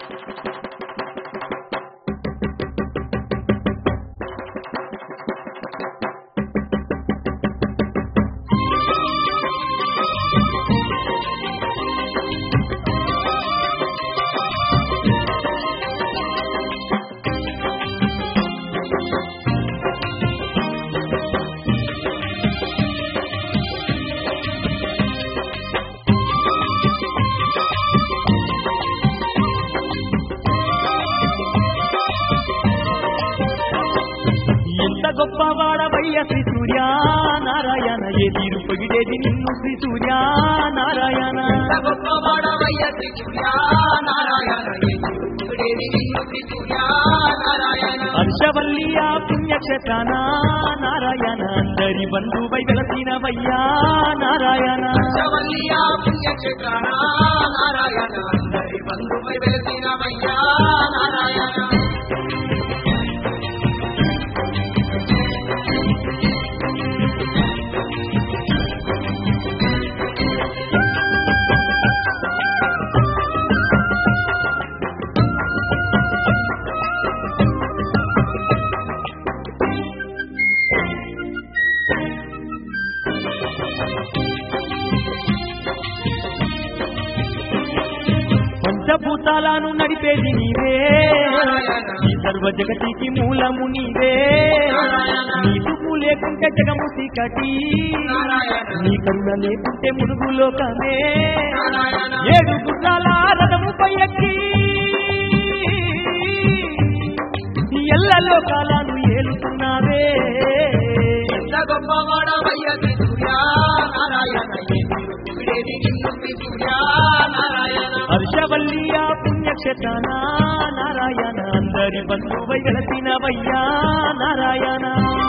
ఎంత గొప్పవాడవయ్య శ్రీ సూర్య నారాయణ ఏ తీరు పొగిడేది నిన్ను శ్రీ సూర్య నారాయణ ఎంత గొప్పవాడవయ్య శ్రీ సూర్య నారాయణ ఏది నిన్ను శ్రీ సూర్య నారాయణ హర్షవల్లియ పుణ్యక్షేత్రాన నారాయణ అందరి బంధువై వెలసినవయ్యా నారాయణ శవల్లియ పుణ్యక్షేత్రాన నారాయణ అందరి బంధువై వెలిసినవయ్యా నారాయణ పంచభూతాలను నడిపేది నీవే ఈ సర్వ జగతికి మూలము నీవే నీ చూపు లేకుంటే జగము చీకటి నీ కరుణ లేకుంటే మునుగు లోకమే ఏడు గుర్రాల రథముపై ఎక్కి ఎల్ల లోకాలను ఏలుతున్నావే ఎంత గొప్పవాడవయ్య శ్రీ సూర్య నారాయణ ఏది నిన్ను శ్రీ సూర్య నారాయణ హర్షవల్లియ పుణ్యక్షేత్రాన నారాయణ అందరి బంధువై వెలసినవయ్యా నారాయణ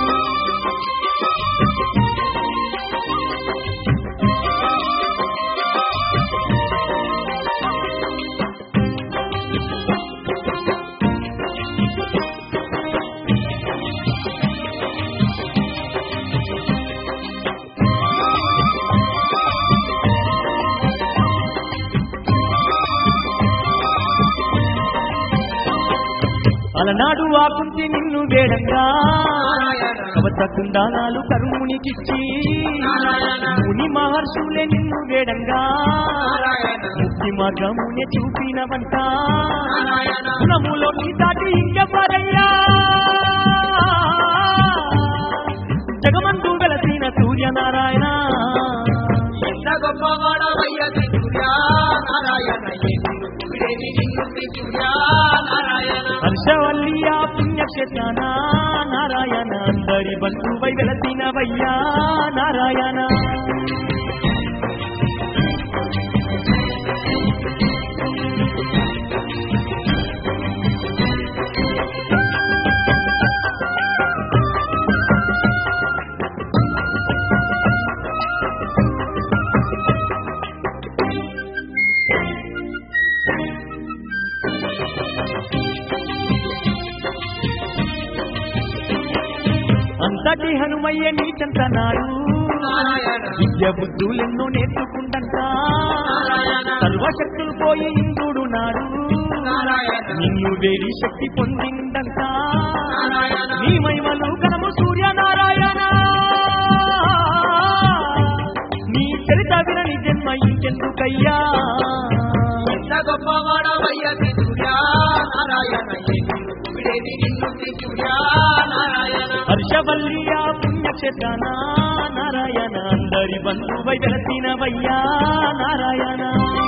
అలనాడు ఆకుంటి నిన్ను వేడంగా కవచ కుండాలాలు కరుమునికిచ్చి ముని మహర్షులే నిన్ను వేడంగా ముక్తి మార్గమునే చూపినవంట కులములోకి దాటి ఇంకెవరయ్యా జగమందు వెలసిన సూర్యనారాయణ ఎంత గొప్పవాడవయ్య శ్రీ సూర్య నారాయణ ఏది నిన్ను శ్రీ సూర్య నారాయణ హర్షవల్లియ పుణ్యక్షేత్రాన నారాయణ అందరి బంధువై వెలసినవయ్యా నారాయణ అంతటి హనుమయ్య నీచంతనాడు నారాయణ విద్య బుద్ధులెన్నో నేర్చుకుంటంట సర్వశక్తులు పోయి ఇంద్రుడు నాడు నారాయణ నిన్ను వేడి శక్తి పొందిందంట నారాయణ నీ మహిమలు కనము సూర్యనారాయణ నీ చరిత వినని జన్మ ఇంకెందుకయ్యా ఎంత గొప్పవాడవయ్య శ్రీ సూర్య నారాయణ ఏది నిన్ను శ్రీ సూర్య నారాయణ హర్షవల్లియ పుణ్యక్షేత్రాన నారాయణ అందరి బంధువై వెలసినవయ్యా నారాయణ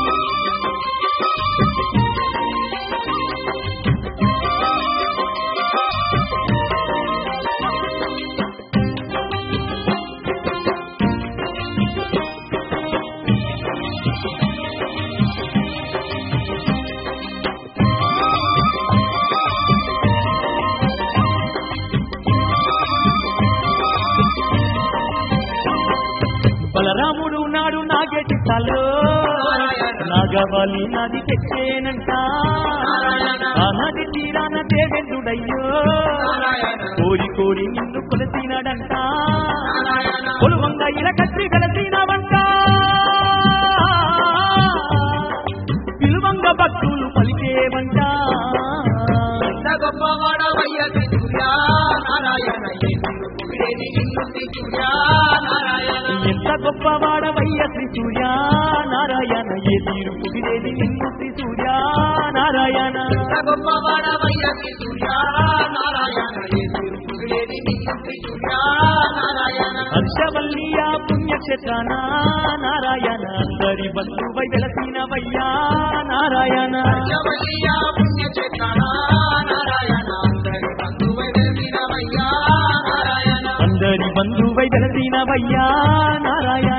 బలరాముడు నాడు నాగేటి తలో నాగవాలి నది తెచ్చేనంట ఆనాటి తీరాన దేవేంద్రుడయ్యో కోరి కోరి నిన్ను కొలసినాడంట కొలువంగా ఇలా కత్తి కలసినవంట పిలువంగ భక్తులు పలికే వెలిగేవంట ఎంత గొప్పవాడవయ్య శ్రీ సూర్య నారాయణ ఎన్నిరు పొగిడేది నిన్ను శ్రీ సూర్య నారాయణ ఎంత గొప్పవాడవయ్య శ్రీ సూర్య నారాయణ ఏ తీరు పుగిలేది నిన్ను శ్రీ సూర్య నారాయణ ఎంత గొప్పవాడవయ్య శ్రీ సూర్య నారాయణ ఎన్నిరు పొగిడేది నిన్ను శ్రీ సూర్య నారాయణ హర్షవల్లియ పుణ్యక్షేత్రాన నారాయణ అందరి బంధువై వెలసినవయ్యా నారాయణ జవలియ పుణ్యక్షేత్రాన నారాయణ అందరి బంధువై వెలిగినవయ్యా నారాయణ అందరి బంధువై వెలసినవయ్యా నారాయణ